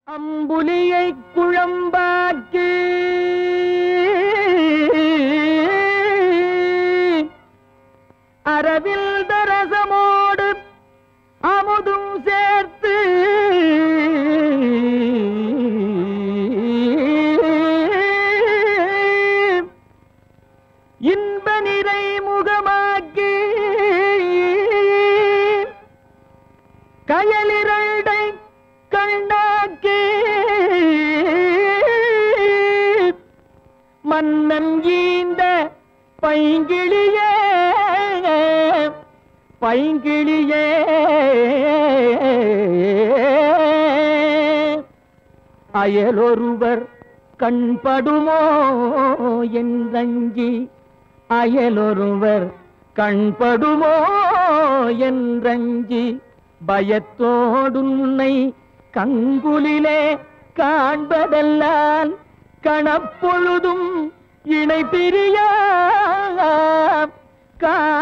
அம்புலியை குழம்பாக்கி அரவில் தரசமோடு அமுதும் சேர்த்து இன்ப நிறை முகமாக்கி கயலிரண்டை கண்டாக்கி மன்னன் ஈந்த பைங்கிளியே பைங்கிளியே அயலொருவர் கண்படுமோ என்றஞ்சி அயலொருவர் கண்படுமோ என்றஞ்சி பயத்தோடுன்னை கங்குலிலே காண்பதெல்லாம் கணப்பொழுதும் இணை பிரியா